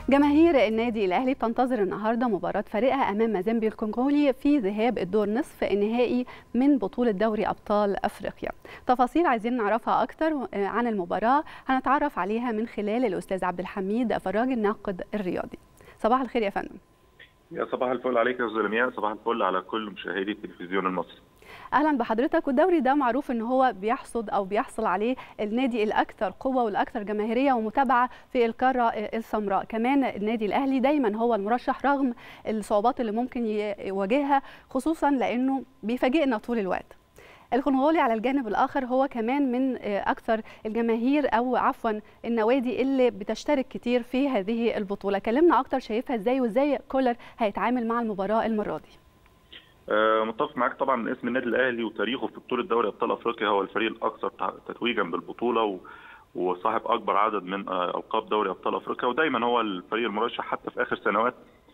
جماهير النادي الاهلي بتنتظر النهارده مباراه فريقها امام مازيمبي الكونغولي في ذهاب الدور نصف النهائي من بطوله دوري ابطال افريقيا. تفاصيل عايزين نعرفها اكتر عن المباراه هنتعرف عليها من خلال الاستاذ عبد الحميد فراج الناقد الرياضي. صباح الخير يا فندم. يا صباح الفل عليك يا استاذ لمياء صباح الفل على كل مشاهدي التلفزيون المصري. اهلا بحضرتك والدوري ده معروف ان هو بيحصد او بيحصل عليه النادي الاكثر قوه والاكثر جماهيريه ومتابعه في القاره السمراء كمان النادي الاهلي دايما هو المرشح رغم الصعوبات اللي ممكن يواجهها خصوصا لانه بيفاجئنا طول الوقت الكونغولي على الجانب الاخر هو كمان من اكثر الجماهير او عفوا النوادي اللي بتشترك كتير في هذه البطوله كلمنا اكتر شايفها ازاي وازاي كولر هيتعامل مع المباراه المره دي متفق معاك طبعا اسم النادي الاهلي وتاريخه في بطوله دوري ابطال افريقيا هو الفريق الاكثر تتويجا بالبطوله وصاحب اكبر عدد من القاب دوري ابطال افريقيا ودايما هو الفريق المرشح حتى في اخر سنوات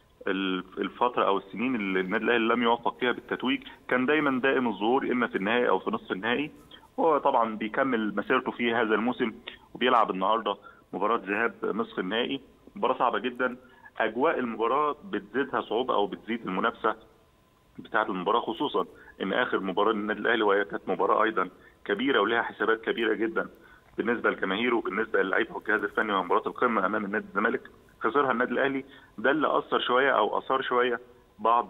الفتره او السنين اللي النادي الاهلي لم يوفق فيها بالتتويج كان دايما دائم الظهور اما في النهائي او في نصف النهائي هو طبعا بيكمل مسيرته في هذا الموسم وبيلعب النهارده مباراه ذهاب نصف النهائي مباراه صعبه جدا اجواء المباراه بتزيدها صعوبه او بتزيد المنافسه بتاعه المباراه خصوصا ان اخر مباراه للنادي الاهلي وهي كانت مباراه ايضا كبيره ولها حسابات كبيره جدا بالنسبه للجماهير وبالنسبه للعيبه والجهاز الفني ومباراه القمه امام النادي الزمالك خسرها النادي الاهلي ده اللي اثر شويه او اثار شويه بعض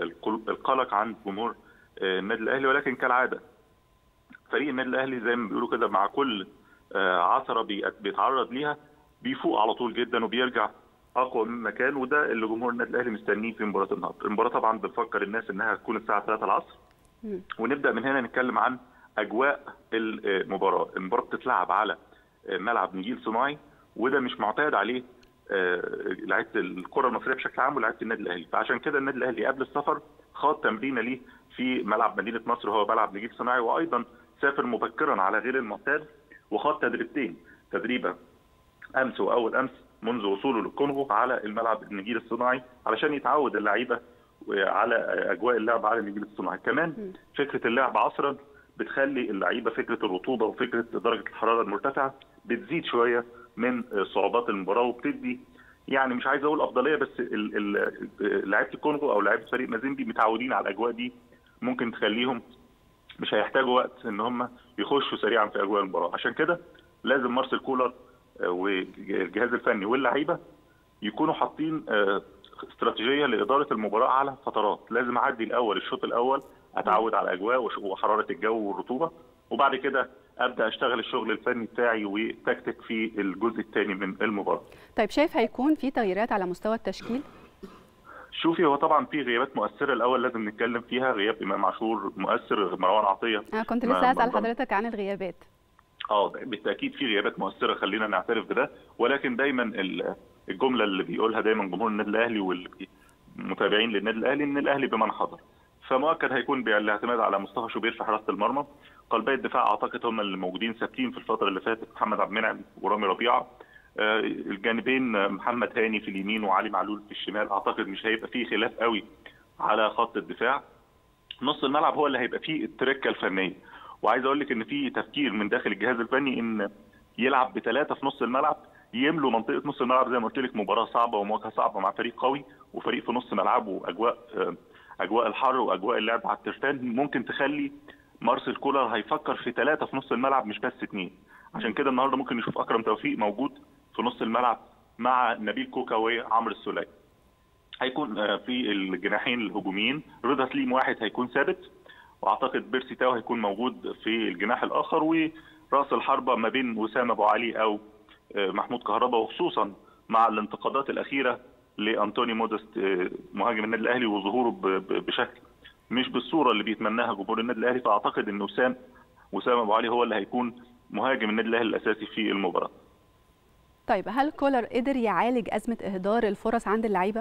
القلق عند جمهور النادي الاهلي ولكن كالعاده فريق النادي الاهلي زي ما بيقولوا كده مع كل عثره بيتعرض ليها بيفوق على طول جدا وبيرجع اقوى مما كان وده اللي جمهور النادي الاهلي مستنيه في مباراه النهارده، المباراه طبعا بنفكر الناس انها هتكون الساعه 3 العصر ونبدا من هنا نتكلم عن اجواء المباراه، المباراه بتتلعب على ملعب نجيل صناعي وده مش معتاد عليه لعيبه الكره المصريه بشكل عام ولعيبه النادي الاهلي، فعشان كده النادي الاهلي قبل السفر خاض تمرينه ليه في ملعب مدينه نصر وهو ملعب نجيل صناعي وايضا سافر مبكرا على غير المعتاد وخاض تدريبتين، تدريبه امس واول امس منذ وصوله للكونغو على الملعب النجيل الصناعي علشان يتعود اللعيبه على اجواء اللعب على النجيل الصناعي كمان فكره اللعب عصرا بتخلي اللعيبه فكره الرطوبه وفكره درجه الحراره المرتفعه بتزيد شويه من صعوبات المباراه وبتدي يعني مش عايز اقول افضليه بس لعيبه الكونغو او لعيبه فريق مازيمبي متعودين على الاجواء دي ممكن تخليهم مش هيحتاجوا وقت ان هم يخشوا سريعا في اجواء المباراه عشان كده لازم مارسيل كولر والجهاز الفني واللعيبه يكونوا حاطين استراتيجيه لاداره المباراه على فترات لازم اعدي الاول الشوط الاول اتعود على الاجواء وحراره الجو والرطوبه وبعد كده ابدا اشتغل الشغل الفني بتاعي وتكتيك في الجزء الثاني من المباراه. طيب شايف هيكون في تغييرات على مستوى التشكيل؟ شوفي هو طبعا في غيابات مؤثره الاول لازم نتكلم فيها غياب امام عاشور مؤثر مروان عطيه انا كنت لسه اسال حضرتك عن الغيابات اه بالتاكيد في غيابات مؤثره خلينا نعترف بده ولكن دايما الجمله اللي بيقولها دايما جمهور النادي الاهلي والمتابعين للنادي الاهلي ان الاهلي بمن حضر فمؤكد هيكون بالاعتماد على مصطفى شوبير في حراسه المرمى قلبي الدفاع اعتقد هم اللي موجودين ثابتين في الفتره اللي فاتت محمد عبد المنعم ورامي ربيعه الجانبين محمد هاني في اليمين وعلي معلول في الشمال اعتقد مش هيبقى فيه خلاف قوي على خط الدفاع نص الملعب هو اللي هيبقى فيه التركه الفنيه وعايز اقول لك ان في تفكير من داخل الجهاز الفني ان يلعب بثلاثه في نص الملعب يملوا منطقه نص الملعب زي ما قلت لك مباراه صعبه ومواجهه صعبه مع فريق قوي وفريق في نص ملعبه اجواء اجواء الحر واجواء اللعب على الترتان ممكن تخلي مارسيل كولر هيفكر في ثلاثه في نص الملعب مش بس اثنين عشان كده النهارده ممكن نشوف اكرم توفيق موجود في نص الملعب مع نبيل كوكا وعمرو السوليه هيكون في الجناحين الهجوميين رضا سليم واحد هيكون ثابت واعتقد بيرسي تاو هيكون موجود في الجناح الاخر وراس الحربه ما بين وسام ابو علي او محمود كهربا وخصوصا مع الانتقادات الاخيره لانطوني مودست مهاجم النادي الاهلي وظهوره بشكل مش بالصوره اللي بيتمناها جمهور النادي الاهلي فاعتقد ان وسام وسام ابو علي هو اللي هيكون مهاجم النادي الاهلي الاساسي في المباراه. طيب هل كولر قدر يعالج ازمه اهدار الفرص عند اللعيبه؟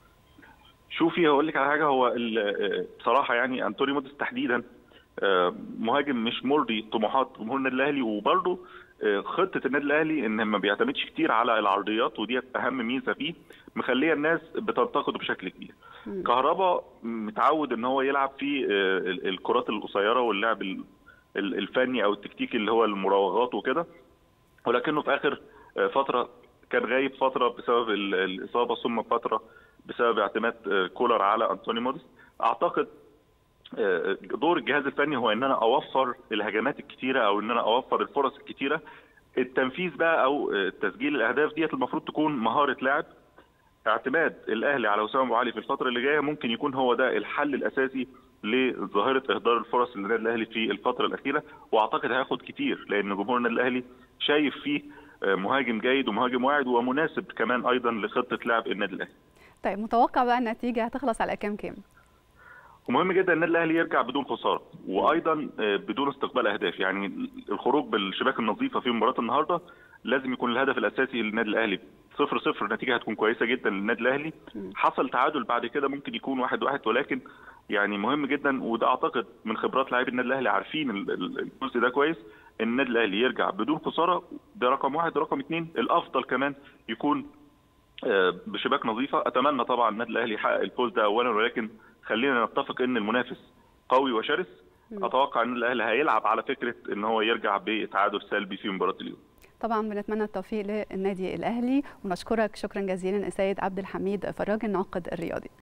شوفي هقول لك على حاجه هو بصراحه يعني انطوني موديس تحديدا مهاجم مش مرضي طموحات جمهور النادي الاهلي وبرده خطه النادي الاهلي ان ما بيعتمدش كتير على العرضيات ودي اهم ميزه فيه مخليه الناس بتنتقده بشكل كبير. كهربا متعود ان هو يلعب في الكرات القصيره واللعب الفني او التكتيكي اللي هو المراوغات وكده ولكنه في اخر فتره كان غايب فتره بسبب الاصابه ثم فتره بسبب اعتماد كولر على انطوني موديست اعتقد دور الجهاز الفني هو ان انا اوفر الهجمات الكتيره او ان انا اوفر الفرص الكتيره التنفيذ بقى او تسجيل الاهداف ديت المفروض تكون مهاره لاعب اعتماد الاهلي على وسام ابو علي في الفتره اللي جايه ممكن يكون هو ده الحل الاساسي لظاهره اهدار الفرص للنادي الاهلي في الفتره الاخيره واعتقد هياخد كتير لان جمهور النادي الاهلي شايف فيه مهاجم جيد ومهاجم واعد ومناسب كمان ايضا لخطه لعب النادي الاهلي. طيب متوقع بقى النتيجه هتخلص على كام كام؟ ومهم جدا النادي الاهلي يرجع بدون خساره وايضا بدون استقبال اهداف يعني الخروج بالشباك النظيفه في مباراه النهارده لازم يكون الهدف الاساسي للنادي الاهلي صفر صفر النتيجه هتكون كويسه جدا للنادي الاهلي حصل تعادل بعد كده ممكن يكون واحد واحد ولكن يعني مهم جدا وده اعتقد من خبرات لاعبي النادي الاهلي عارفين الجزء ده كويس ان النادي الاهلي يرجع بدون خساره ده رقم واحد رقم اثنين الافضل كمان يكون بشباك نظيفه اتمنى طبعا النادي الاهلي يحقق الفوز ده اولا ولكن خلينا نتفق ان المنافس قوي وشرس اتوقع ان الاهلي هيلعب على فكره ان هو يرجع بتعادل سلبي في مباراه اليوم طبعا بنتمنى التوفيق للنادي الاهلي ونشكرك شكرا جزيلا السيد عبد الحميد فراج الناقد الرياضي